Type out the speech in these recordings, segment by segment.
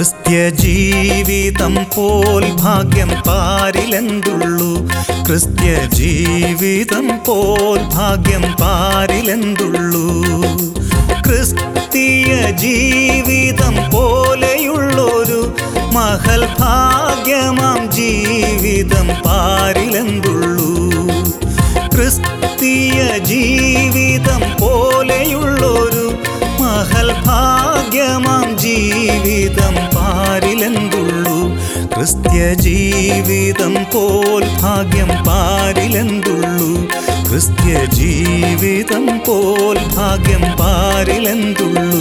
ക്രിസ്ത്യ ജീവിതം പോൽ ഭാഗ്യം പാരിലെന്തുള്ളൂ ക്രിസ്ത്യ ജീവിതം പോൽ ഭാഗ്യം പാരിലെന്തുള്ളൂ ക്രിസ്തീയ ജീവിതം പോലെയുള്ളൊരു മഹൽ ഭാഗ്യമാം ജീവിതം പാരിലെന്തുള്ളൂ ക്രിസ്തീയ ജീവിതം പോലെയുള്ളൊരു മഹൽ ഭാഗ്യമാം ജീവിതം പാരിലെന്തുള്ളൂ ക്രിസ്ത്യ ജീവിതം പോൽ ഭാഗ്യം പാരിലെന്തുള്ളൂ ക്രിസ്ത്യ ജീവിതം പോൽ ഭാഗ്യം പാരിലെന്തുള്ളൂ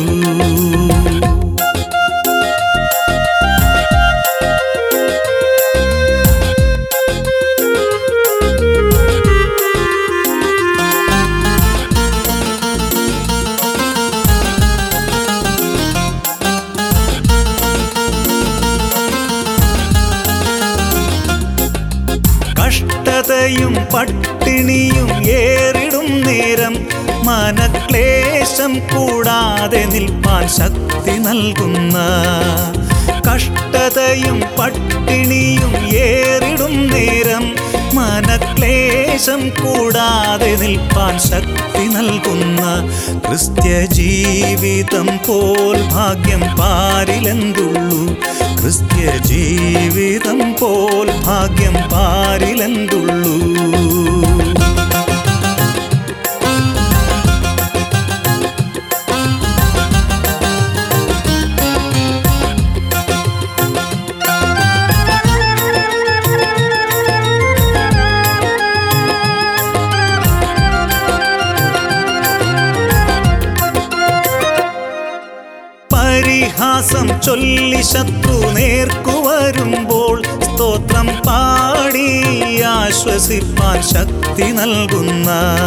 കഷ്ടതയും പട്ടിണിയും ഏറിടും നേരം മനക്ലേശം കൂടാതെ നിൽപ്പാൻ ശക്തി നൽകുന്ന കഷ്ടതയും പട്ടിണിയും ഏറിടും നേരം മനക്ലേശം കൂടാതെ നിൽപ്പാൻ ശക്തി നൽകുന്ന ക്രിസ്ത്യ ജീവിതം പോൽ ഭാഗ്യം പാരിലെന്തുള്ളൂ ക്രിസ്ത്യ ജീവിതം പോൽ ഭാഗ്യം പാരിലെന്തുള്ളൂ പരിഹാസം ചൊല്ലി ശത്രു നേർക്കു വരുമ്പോൾ സ്തോത്രം പാടി ആശ്വസിപ്പാൻ ശക്തി നൽകുന്ന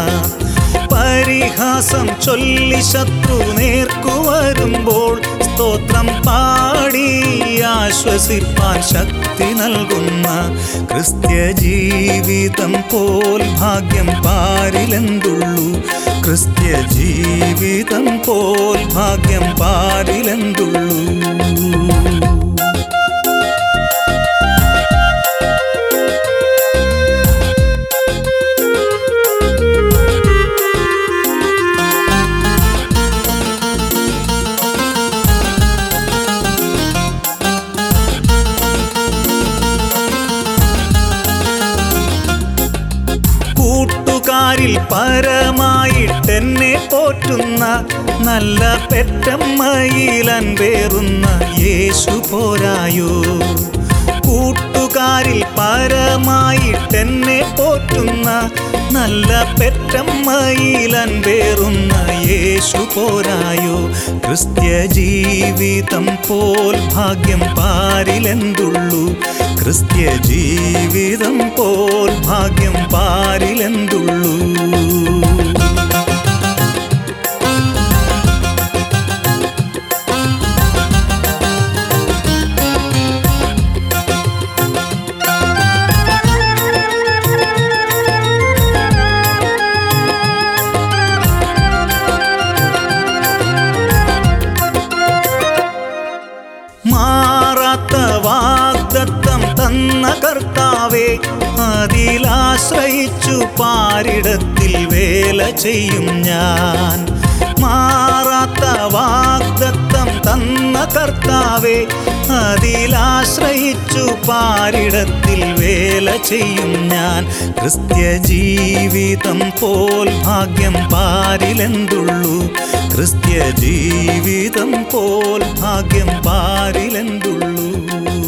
പരിഹാസം ചൊല്ലി ശത്രു നേർക്കു വരുമ്പോൾ സ്തോത്രം പാടി ആശ്വസിപ്പാൻ ശക്തി നൽകുന്ന ക്രിസ്ത്യ ജീവിതം പോൽ ഭാഗ്യം പാരിലെന്തുള്ളൂ ക്രിസ്ത്യ ജീവിതം പോൽ ഭാഗ്യം പാരിലെന്തുള്ളൂ കൂട്ടുകാരിൽ പരമായിട്ടെന്നെ പോറ്റുന്ന നല്ല പെറ്റമ്മയിൽ അൻപേറുന്ന യേശു പോരായോ കൂട്ടുകാരിൽ പരമായിട്ടെന്നെ പോറ്റുന്ന നല്ല പെറ്റമ്മയിൽ അൻപേറുന്ന യേശു പോരായോ ക്രിസ്ത്യ ജീവിതം പോൽ ഭാഗ്യം പാരിലെന്തുള്ളൂ ക്രിസ്ത്യ ജീവിതം പോൽ ഭാഗ്യം പാരിലെന്തുള്ളൂ മാറാത്ത വാഗ്ദത്തം തന്ന കർത്താവേ അതിലാശ്രയിച്ചു പാരിടത്തിൽ വേല ചെയ്യും ഞാൻ മാറാത്ത വാഗ്ദത്തം തന്ന കർത്താവേ അതിലാശ്രയിച്ചു പാരിടത്തിൽ വേല ചെയ്യും ഞാൻ ക്രിസ്ത്യ ജീവിതം പോൽ ഭാഗ്യം പാരിലെന്തുള്ളൂ ക്രിസ്ത്യ ജീവിതം പോൽ ഭാഗ്യം പാരിലെന്തുള്ളൂ